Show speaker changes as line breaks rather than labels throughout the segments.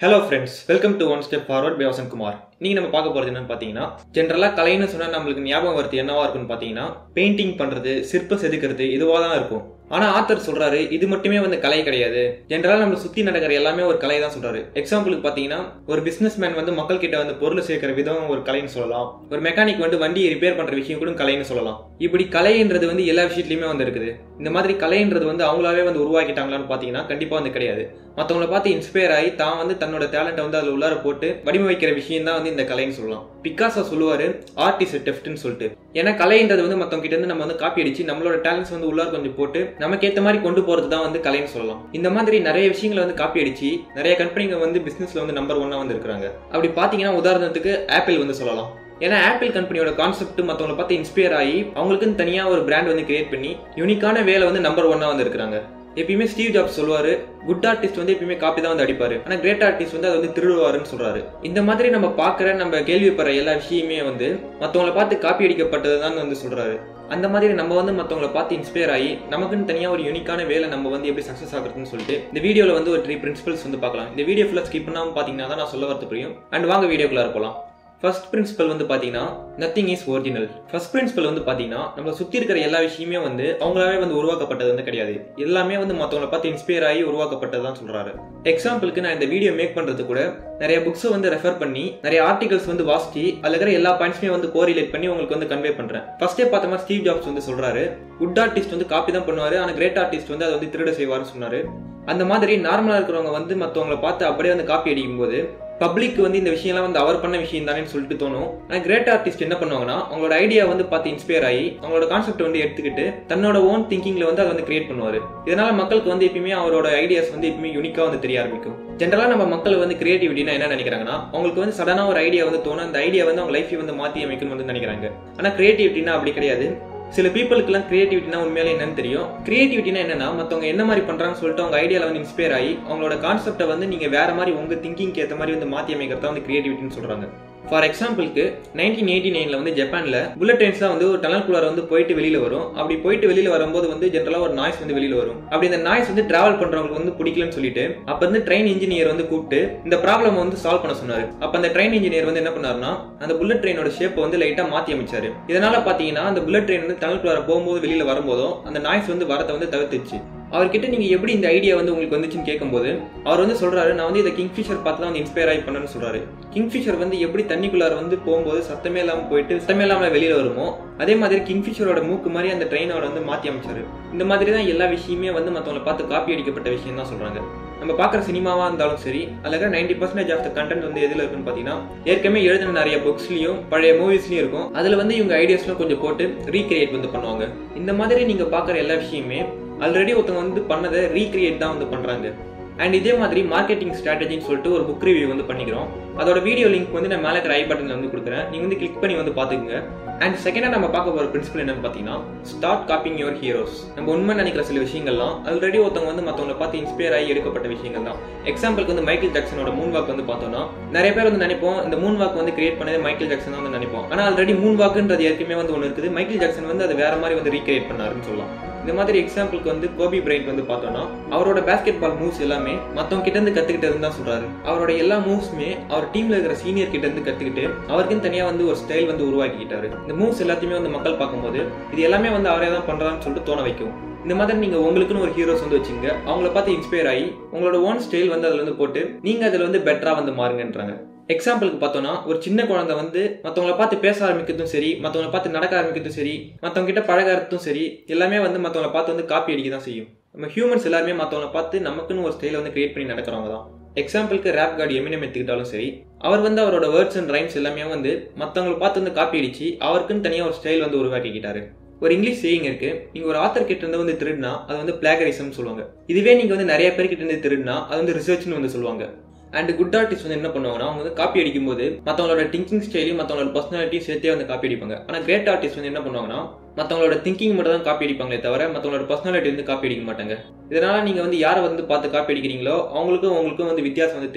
hello friends welcome to one step forward by Vasanth Kumar இன்னைக்கு நம்ம பார்க்க போறது என்னன்னு பார்த்தீங்கன்னா ஜென்ரலாக கலைன்னு சொன்னால் நம்மளுக்கு ஞாபகம் வருது என்னவா இருக்குன்னு பார்த்தீங்கன்னா பெயிண்டிங் பண்றது சிற்பம் செதுக்கிறது இதுவாக தான் இருக்கும் ஆனா ஆத்தர் சொல்றாரு இது மட்டுமே வந்து கலை கிடையாது ஜென்ரலா நம்ம சுத்தி நடக்கிற எல்லாமே ஒரு கலை தான் சொல்றாரு எக்ஸாம்பிளுக்கு பாத்தீங்கன்னா ஒரு பிசினஸ் மேன் வந்து மக்கள் கிட்ட வந்து பொருள் சேர்க்கிற விதம் ஒரு கலைன்னு சொல்லலாம் ஒரு மெக்கானிக் வந்து வண்டியை ரிப்பேர் பண்ற விஷயம் கூட கலைன்னு சொல்லலாம் இப்படி கலைன்றது வந்து எல்லா விஷயத்துலயுமே வந்து இருக்குது இந்த மாதிரி கலைன்றது வந்து அவங்களாவே வந்து உருவாக்கிட்டாங்களான்னு பாத்தீங்கன்னா கண்டிப்பா வந்து கிடையாது மத்தவங்கள பார்த்து இன்ஸ்பயர் ஆகி தான் வந்து தன்னோட டேலண்ட்டை வந்து அதுல உள்ளார போட்டு வடிவமைக்கிற விஷயம் தான் வந்து இந்த கலைன்னு சொல்லலாம் பிகாசோ சொல்லுவாரு ஆர்ட் இஸ் டெஃப்ட்னு சொல்லிட்டு ஏன்னா கலைன்றது வந்து மத்தவங்க கிட்ட இருந்து நம்ம வந்து காப்பி அடிச்சு நம்மளோட டேலண்ட்ஸ் வந்து உள்ளார கொஞ்சம் போட்டு நமக்கு ஏத்த மாதிரி கொண்டு போறது தான் வந்து கலைன்னு சொல்லலாம் இந்த மாதிரி நிறைய விஷயங்களை வந்து காப்பி அடிச்சு நிறைய கம்பெனிங்க வந்து பிசினஸ்ல வந்து நம்பர் ஒன்னா வந்து இருக்காங்க அப்படி பாத்தீங்கன்னா உதாரணத்துக்கு ஆப்பிள் வந்து சொல்லலாம் ஏன்னா ஆப்பிள் கம்பெனியோட கான்செப்ட் மற்றவங்களை பார்த்து இன்ஸ்பயர் ஆகி அவங்களுக்குன்னு தனியாக ஒரு பிராண்ட் வந்து கிரியேட் பண்ணி யூனிக்கான வேலை வந்து நம்பர் ஒன்னா வந்து இருக்கிறாங்க எப்பயுமே ஸ்டீவ் ஜாப்ஸ் சொல்லுவாரு குட் ஆர்டிஸ்ட் வந்து எப்பயுமே காப்பி தான் வந்து அடிப்பாரு ஆனா கிரேட் ஆர்டிஸ்ட் வந்து அதை வந்து திருடுவாருன்னு சொல்றாரு இந்த மாதிரி நம்ம பாக்குற நம்ம கேள்விப்படுற எல்லா விஷயமே வந்து மத்தவங்களை பார்த்து காப்பி அடிக்கப்பட்டது தான் வந்து சொல்றாரு அந்த மாதிரி நம்ம வந்து மத்தவங்களை பார்த்து இன்ஸ்பயர் ஆகி நமக்குன்னு தனியா ஒரு யூனிக்கான வேலை நம்ம வந்து எப்படி சக்சஸ் ஆகுறதுன்னு சொல்லிட்டு இந்த வீடியோல வந்து ஒரு த்ரீ பிரின்சிபல்ஸ் வந்து பார்க்கலாம் இந்த வீடியோ ஃபுல்லா ஸ்கிப் பண்ணாம பாத்தீங்கன்னா தான் நான் சொல்ல வரது புரியும் அண்ட் வாங்க வீடியோக்குள்ள போலாம் ஃபர்ஸ்ட் பிரின்சிபல் வந்து பார்த்தீங்கன்னா nothing is original first principle வந்து பார்த்தீங்கன்னா நம்மளை சுற்றி இருக்கிற எல்லா விஷயமே வந்து அவங்களாவே வந்து உருவாக்கப்பட்டது வந்து கிடையாது எல்லாமே வந்து மற்றவங்களை பார்த்து இன்ஸ்பயர் ஆகி உருவாக்கப்பட்டது தான் சொல்றாரு எக்ஸாம்பிளுக்கு நான் இந்த வீடியோ மேக் பண்ணுறது கூட நிறைய புக்ஸை வந்து ரெஃபர் பண்ணி நிறைய ஆர்டிகல்ஸ் வந்து வாசிச்சு அதில் இருக்கிற எல்லா பாயிண்ட்ஸுமே வந்து கோரிலேட் பண்ணி உங்களுக்கு வந்து கன்வே பண்ணுறேன் ஃபர்ஸ்டே பார்த்த மாதிரி ஸ்டீவ் ஜாப்ஸ் வந்து சொல்றாரு குட் ஆர்டிஸ்ட் வந்து காப்பி தான் பண்ணுவாரு ஆனால் கிரேட் ஆர்டிஸ்ட் வந்து அதை வந்து திருட செய்வார்னு சொன்னாரு அந்த மாதிரி நார்மலாக இருக்கிறவங்க வந்து மற்றவங்களை பார்த்து அப்படியே வந்து காப்பி அடிக்கும் போது பப்ளிக் வந்து இந்த விஷயம்லாம் வந்து அவர் பண்ண விஷயம் தானே சொல்லிட்டு தோணும் ஆனால் கிரேட் ஆர்டிஸ்ட் என்ன பண்ணுவாங்கன்னா அவங்களோட ஐடியா வந்து பார்த்து இன்ஸ்பயர் ஆகி அவங்களோட கான்செப்ட் வந்து எடுத்துக்கிட்டு தன்னோட ஓன் திங்கிங்ல வந்து அதை வந்து கிரியேட் பண்ணுவார் இதனால மக்களுக்கு வந்து எப்பயுமே அவரோட ஐடியாஸ் வந்து எப்பயுமே யூனிக்கா வந்து தெரிய ஆரம்பிக்கும் ஜென்ரலா நம்ம மக்கள் வந்து கிரியேட்டிவிட்டினா என்ன நினைக்கிறாங்கன்னா அவங்களுக்கு வந்து சடனா ஒரு ஐடியா வந்து தோணும் அந்த ஐடியா வந்து அவங்க லைஃபை வந்து மாற்றி அமைக்கணும்னு வந்து நினைக்கிறாங்க ஆனால் கிரியேட்டிவிட்டினா அப்படி கிடையாது சில பீப்புளுக்குலாம் கிரியேட்டிவிட்டினா உண்மையிலே என்னன்னு தெரியும் கிரியேட்டிவிட்டினா என்னன்னா மற்றவங்க என்ன மாதிரி பண்றாங்கன்னு சொல்லிட்டு அவங்க ஐடியால வந்து இன்ஸ்பயர் ஆகி அவங்களோட கான்செப்டை வந்து நீங்க வேற மாதிரி உங்க திங்கிங்க்கு ஏற்ற மாதிரி வந்து மாத்தி அமைக்கிறதா வந்து கிரியேட்டிவிட்டின்னு சொல்றாங்க ஃபார் எக்ஸாம்பிளுக்கு நைன்டீன் எயிட்டி நைன்ல வந்து ஜப்பான்ல புல்லட் ட்ரெயின்ஸ் தான் வந்து ஒரு டனல் குள்ளார வந்து போயிட்டு வெளியில வரும் அப்படி போயிட்டு வெளியில வரும்போது வந்து ஜென்ரலா ஒரு நாய்ஸ் வந்து வெளியில வரும் அப்படி இந்த நாய்ஸ் வந்து டிராவல் பண்றவங்களுக்கு வந்து பிடிக்கலன்னு சொல்லிட்டு அப்ப வந்து ட்ரெயின் இன்ஜினியர் வந்து கூப்பிட்டு இந்த ப்ராப்ளம் வந்து சால்வ் பண்ண சொன்னாரு அப்ப அந்த ட்ரெயின் இன்ஜினியர் வந்து என்ன பண்ணாருன்னா அந்த புல்லட் ட்ரெயினோட ஷேப் வந்து லைட்டா மாத்தி அமைச்சாரு இதனால பாத்தீங்கன்னா அந்த புல்லட் ட்ரெயின் வந்து டனல் குள்ளார போகும்போது வெளியில வரும்போதும் அந்த நாய்ஸ் வந்து வரத்தை வந்து தவிர்த்துச்சு அவர்கிட்ட நீங்க எப்படி இந்த ஐடியா வந்து உங்களுக்கு வந்துச்சுன்னு கேட்கும்போது அவர் வந்து சொல்றாரு நான் வந்து இதை கிங்ஃபிஷர் பார்த்து தான் வந்து இன்ஸ்பயர் ஆகி பண்ணேன்னு சொல்றாரு கிங்ஃபிஷர் வந்து எப்படி தண்ணிக்குள்ளார வந்து போகும்போது சத்தமே இல்லாம போயிட்டு சத்தமே இல்லாம வெளியில வருமோ அதே மாதிரி கிங்ஃபிஷரோட மூக்கு மாதிரி அந்த ட்ரெயினோட வந்து மாத்தி அமைச்சாரு இந்த மாதிரி தான் எல்லா விஷயமே வந்து மற்றவங்களை பார்த்து காப்பி அடிக்கப்பட்ட விஷயம் தான் சொல்றாங்க நம்ம பார்க்குற சினிமாவா இருந்தாலும் சரி அதில் ninety percentage of the content வந்து எதில் இருக்குன்னு பார்த்தீங்கன்னா ஏற்கனவே எழுதின நிறைய புக்ஸ்லையும் பழைய மூவிஸ்லையும் இருக்கும் அதில் வந்து இவங்க ஐடியாஸ்லாம் கொஞ்சம் போட்டு ரீக்ரியேட் வந்து பண்ணுவாங்க இந்த மாதிரி நீங்கள் பார்க்குற எல்லா விஷயமே ஆல்ரெடி ஒருத்தவங்க வந்து பண்ணதை ரீக்ரியேட் தான் வந்து பண்ணுறாங்க அண்ட் இதே மாதிரி மார்க்கெட்டிங் ஸ்ட்ராட்டஜின்னு சொல்லிட்டு ஒரு புக் ரிவ்யூ வந்து பண்ணிக்கிறோம் அதோட வீடியோ லிங்க் வந்து நான் மேலே இருக்கிற ஐ பட்டனில் வந்து கொடுக்குறேன் நீங்கள் வந்து கிளிக் பண்ணி வந்து பார்த்துக்குங்க அண்ட் செகண்டாக நம்ம பார்க்க போகிற பிரின்சிபல் என்னன்னு பார்த்தீங்கன்னா ஸ்டார்ட் காப்பிங் யுவர் ஹீரோஸ் நம்ம உண்மை நினைக்கிற சில விஷயங்கள்லாம் ஆல்ரெடி ஒருத்தவங்க வந்து மற்றவங்களை பார்த்து இன்ஸ்பயர் ஆகி எடுக்கப்பட்ட விஷயங்கள் தான் எக்ஸாம்பிளுக்கு வந்து மைக்கேல் ஜாக்சனோட மூன் வாக் வந்து பார்த்தோம்னா நிறைய பேர் வந்து நினைப்போம் இந்த மூன் வாக் வந்து கிரியேட் பண்ணது மைக்கேல் ஜாக்சன் தான் வந்து நினைப்போம் ஆனால் ஆல்ரெடி மூன் வாக்குன்றது ஏற்கனவே வந்து ஒன்று இருக்குது மைக்கேல் ஜாக்சன் வந்து அதை வேற மாதிரி வந்து ரீக்ரியேட் பண்ணாருன்னு சொல்லலாம் இந்த மாதிரி எக்ஸாம்பிளுக்கு வந்து கோபி பிரைட் வந்து பார்த்தோம்னா அவரோட பேஸ்கெட் பால் மூவ்ஸ் எல்லாமே மற்றவங்க கிட்ட இருந்து கத்துக்கிட்டதுன்னு தான் சொல்றாரு அவரோட எல்லா மூவ்ஸுமே அவர் டீம்ல இருக்கிற சீனியர் கிட்ட இருந்து கத்துக்கிட்டு அவருக்குன்னு தனியா வந்து ஒரு ஸ்டைல் வந்து உருவாக்கிக்கிட்டாரு இந்த மூவ்ஸ் எல்லாத்தையுமே வந்து மக்கள் பார்க்கும்போது இது எல்லாமே வந்து அவரே தான் பண்றான்னு சொல்லிட்டு தோண வைக்கும் இந்த மாதிரி நீங்க உங்களுக்குன்னு ஒரு ஹீரோஸ் வந்து வச்சுங்க அவங்கள பார்த்து இன்ஸ்பயர் ஆகி உங்களோட ஓன் ஸ்டைல் வந்து அதுல வந்து போட்டு நீங்க அதுல வந்து பெட்டரா வந்து மாறுங்கன்றாங்க எக்ஸாம்பிளுக்கு பார்த்தோம்னா ஒரு சின்ன குழந்தை வந்து மற்றவங்கள பார்த்து பேச ஆரம்பிக்கிறதும் சரி மற்றவங்கள பார்த்து நடக்க ஆரம்பிக்கிறதும் சரி மற்றவங்க கிட்ட பழகிறதும் சரி எல்லாமே வந்து மற்றவங்கள பார்த்து வந்து காப்பி அடிக்க தான் செய்யும் நம்ம ஹியூமன்ஸ் எல்லாருமே மற்றவங்கள பார்த்து நமக்குன்னு ஒரு ஸ்டைலை வந்து கிரியேட் பண்ணி நடக்கிறவங்க தான் எக்ஸாம்பிளுக்கு ரேப் கார்டு எமினம் எடுத்துக்கிட்டாலும் சரி அவர் வந்து அவரோட வேர்ட்ஸ் அண்ட் ரைம்ஸ் எல்லாமே வந்து மற்றவங்களை பார்த்து வந்து காப்பி அடிச்சு அவருக்குன்னு தனியாக ஒரு ஸ்டைல் வந்து உருவாக்கிக்கிட்டாரு ஒரு இங்கிலீஷ் சேயிங் இருக்கு நீங்க ஒரு ஆத்தர் கிட்ட இருந்து வந்து திருடினா அது வந்து பிளாகரிசம் சொல்லுவாங்க இதுவே நீங்க வந்து நிறைய பேர் கிட்ட இருந்து திருடினா அது வந்து ரிசர்ச்னு வந்து சொல்லுவாங்க அண்ட் குட் ஆர்டிஸ்ட் வந்து என்ன பண்ணுவாங்கன்னா அவங்க வந்து காப்பி அடிக்கும் போது மற்றவங்களோட திங்கிங் ஸ்டைலையும் மற்றவங்களோட பர்சனாலிட்டியும் சேர்த்தே வந்து காப்பி அடிப்பாங்க ஆனால் கிரேட் ஆர்டிஸ்ட் வந்து என்ன பண்ணுவாங்கன்னா மற்றவங்களோட திங்கிங் மட்டும் தான் காப்பி அடிப்பாங்களே தவிர மற்றவங்களோட பர்சனாலிட்டி வந்து காப்பி அடிக்க மாட்டாங்க இதனால நீங்க வந்து யாரை வந்து பார்த்து காப்பி அடிக்கிறீங்களோ அவங்களுக்கும் உங்களுக்கும் வந்து வித்தியாசம் வந்து தெரியும்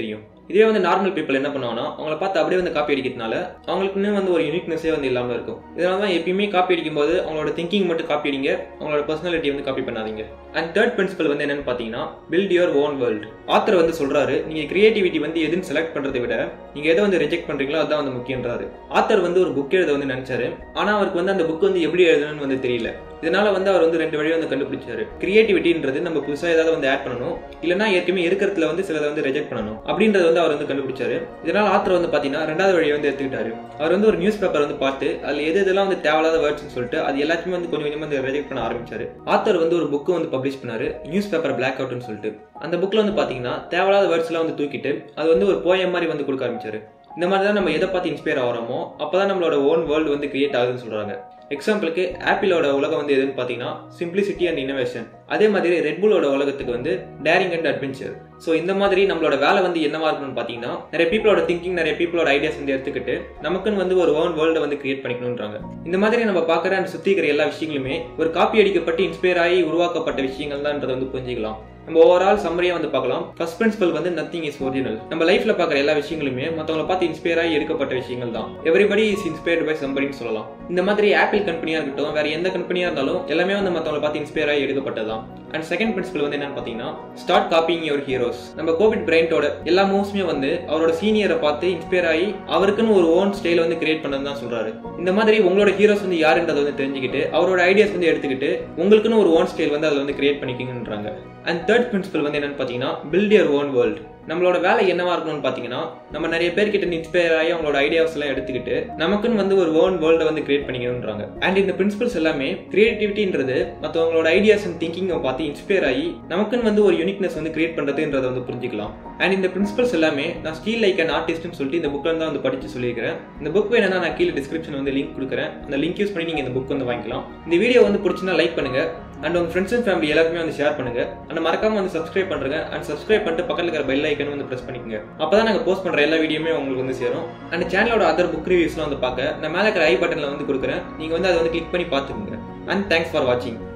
இதே வந்து நார்மல் பீப்பிள் என்ன பண்ணுவாங்கன்னா அவங்கள பார்த்து அப்படியே வந்து காப்பி அடிக்கிறதுனால அவங்களுக்குன்னு வந்து ஒரு யூனிக்னஸே வந்து இல்லாமல் இருக்கும் இதனால தான் எப்பயுமே காப்பி அடிக்கும்போது அவங்களோட திங்கிங் மட்டும் காப்பி அடிங்க அவங்களோட பர்சனாலிட்டி வந்து காப்பி பண்ணாதீங்க அண்ட் தேர்ட் பிரின்சிபல் வந்து என்னன்னு பார்த்தீங்கன்னா build your own world author வந்து சொல்றாரு நீங்க கிரியேட்டிவிட்டி வந்து எதுன்னு செலக்ட் பண்றதை விட நீங்க எதை வந்து ரிஜெக்ட் பண்றீங்களோ அதான் வந்து முக்கியன்றாரு ஆத்தர் வந்து ஒரு புக் எழுத வந்து நினைச்சாரு ஆனா அவருக்கு வந்து அந்த புக் வந்து எப்படி எழுதணும்னு வந்து தெரியல இதனால வந்து அவர் வந்து ரெண்டு வழி வந்து கண்டுபிடிச்சாரு கிரியேட்டிவிட்டின்றது நம்ம புதுசாக ஏதாவது வந்து ஆட் பண்ணணும் இல்லைனா ஏற்கனவே இருக்கிறதுல வந்து சிலதை வந்து ரிஜெக்ட் பண்ணணும் அப்படின்றத வந்து அவர் வந்து கண்டுபிடிச்சாரு இதனால ஆத்தர் வந்து பாத்தீங்கன்னா ரெண்டாவது வழியை வந்து எடுத்துக்கிட்டாரு அவர் வந்து ஒரு நியூஸ் பேப்பர் வந்து பார்த்து அதுல எது இதெல்லாம் வந்து தேவையில்லாத வேர்ட்ஸ்னு சொல்லிட்டு அது எல்லாத்தையுமே வந்து கொஞ்சம் கொஞ்சமா வந்து ரிஜெக்ட் பண்ண ஆரம்பிச்சாரு ஆத்தர் வந்து ஒரு புக்கு வந்து பப்ளிஷ் பண்ணாரு நியூஸ் பேப்பர் பிளாக் அவுட்னு சொல்லிட்டு அந்த புக்ல வந்து பாத்தீங்கன்னா தேவையில்லாத வேர்ட்ஸ் எல்லாம் வந்து தூக்கிட்டு அது வந்து ஒரு போயம் மாதிரி வந்து கொடுக்க ஆரம்பிச்சாரு இந்த மாதிரி தான் நம்ம எதை பார்த்து இன்ஸ்பயர் ஆகிறோமோ அப்பதான் நம்மளோட ஓன் வேர்ல்டு வந்து கிரியேட் ஆகுதுன்னு சொல்றாங்க எக்ஸாம்பிளுக்கு ஆப்பிளோட உலகம் வந்து எதுன்னு பார்த்தீங்கன்னா சிம்பிளிசிட்டி அண்ட் இன்னோவேஷன் அதே மாதிரி ரெட்புலோட உலகத்துக்கு வந்து டேரிங் அண்ட் அட்வென்ச்சர் ஸோ இந்த மாதிரி நம்மளோட வேலை வந்து என்னவா இருக்கணும்னு பார்த்தீங்கன்னா நிறைய பீப்பிளோட திங்கிங் நிறைய பீப்பிளோட ஐடியாஸ் வந்து எடுத்துக்கிட்டு நமக்குன்னு வந்து ஒரு ஓன் வேர்ல்டை வந்து கிரியேட் பண்ணிக்கணுன்றாங்க இந்த மாதிரி நம்ம பார்க்குற அந்த சுற்றி இருக்கிற எல்லா விஷயங்களுமே ஒரு காப்பி அடிக்கப்பட்டு இன்ஸ்பயர் ஆகி உருவாக்கப்பட்ட விஷயங்கள் தான்ன்றதை வந்து புரிஞ்சுக்கலாம் நம்ம ஓவரால் சம்மரியா வந்து பார்க்கலாம் ஃபர்ஸ்ட் பிரின்சிபல் வந்து நத்திங் இஸ் ஒரிஜினல் நம்ம லைஃப்ல பார்க்குற எல்லா விஷயங்களுமே மற்றவங்களை பார்த்து இன்ஸ்பயர் ஆகி எடுக்கப்பட்ட விஷயங்கள் தான் எவ்ரிபடி இஸ் இன்ஸ்பயர்ட் பை சம்பரின்னு சொல்லலாம் இந்த மாதிரி ஆப்பிள் கம்பெனியா இருக்கட்டும் வேற எந்த கம்பெனியா இருந்தாலும் எல்லாமே வந்து மற்றவங்களை பார்த்து இன்ஸ்பயர் ஆகி எடுக்கப்பட்டதான் அண்ட் செகண்ட் பிரின்சிபல் வந்து என்னன்னு பார்த்தீங்கன்னா ஸ்டார்ட் காப்பிங் யுவர் ஹீரோஸ் நம்ம கோவிட் பிரைண்டோட எல்லா மூவ்ஸுமே வந்து அவரோட சீனியரை பார்த்து இன்ஸ்பயர் ஆகி அவருக்குன்னு ஒரு ஓன் ஸ்டைல வந்து கிரியேட் பண்ணது தான் சொல்றாரு இந்த மாதிரி உங்களோட ஹீரோஸ் வந்து யாருன்றதை வந்து தெரிஞ்சுக்கிட்டு அவரோட ஐடியாஸ் வந்து எடுத்துக்கிட்டு உங்களுக்குன்னு ஒரு ஓன் ஸ்டைல் வந்து அதில் வந்து கிரியேட் பண்ணிக்கிங்கன்றாங்க அண்ட் தேர்ட் பிரின்சிபல் வந்து என்னன்னு பார்த்தீங்கன்னா பில்ட் யர் ஓன் வேர்ல்டு நம்மளோட வேலை என்னவா இருக்கணும்னு பார்த்தீங்கன்னா நம்ம நிறைய பேர்கிட்ட இன்ஸ்பயர் ஆகி அவங்களோட ஐடியாஸ் எல்லாம் எடுத்துக்கிட்டு நமக்குன்னு வந்து ஒரு ஓன் வேர்ல்டை வந்து கிரியேட் பண்ணிக்கணுன்றாங்க அண்ட் இந்த பிரின்சிபல்ஸ் எல்லாமே கிரியேட்டிவிட்டின்றது மற்றவங்களோட ஐடியாஸ் அண்ட் திங்கிங்கை பார்த்து இன்ஸ்பயர் ஆகி நமக்குன்னு வந்து ஒரு யூனிக்னஸ் வந்து கிரியேட் பண்ணுறதுன்றதை வந்து புரிஞ்சுக்கலாம் அண்ட் இந்த பிரின்சிபல்ஸ் எல்லாமே நான் ஸ்டீல் லைக் அண்ட் ஆர்டிஸ்ட்னு சொல்லிட்டு இந்த புக்கில் தான் வந்து படிச்சு சொல்லியிருக்கிறேன் இந்த புக் வேணும்னா நான் கீழே டிஸ்கிரிப்ஷன் வந்து லிங்க் கொடுக்குறேன் அந்த லிங்க் யூஸ் பண்ணி நீங்கள் இந்த புக் வந்து வாங்கிக்கலாம் இந்த வீடியோ வந்து பிடிச்சினா லைக் பண்ணுங்க அண்ட் உங்க ஃப்ரெண்ட்ஸ் அண்ட் ஃபேமிலி எல்லாருக்குமே வந்து ஷேர் பண்ணுங்க அண்ட் மறக்காம வந்து சப்ஸ்கிரைப் பண்ணுங்க அண்ட் சப்ஸ்கிரைப் பண்ணிட்டு பக்கத்தில் இருக்கிற பெல் ஐக்கன் வந்து பிரஸ் பண்ணிக்கங்க அப்பதான் நாங்கள் போஸ்ட் பண்ற எல்லா வீடியோமே உங்களுக்கு வந்து சேரும் அண்ட் சேனலோட அதர் புக் ரிவ்யூஸ்லாம் வந்து பார்க்க நான் மேலே இருக்கிற ஐ பட்டன்ல வந்து கொடுக்குறேன் நீங்க வந்து அதை வந்து கிளிக் பண்ணி பார்த்துக்கோங்க அண்ட் தேங்க்ஸ் ஃபார் வாட்சிங்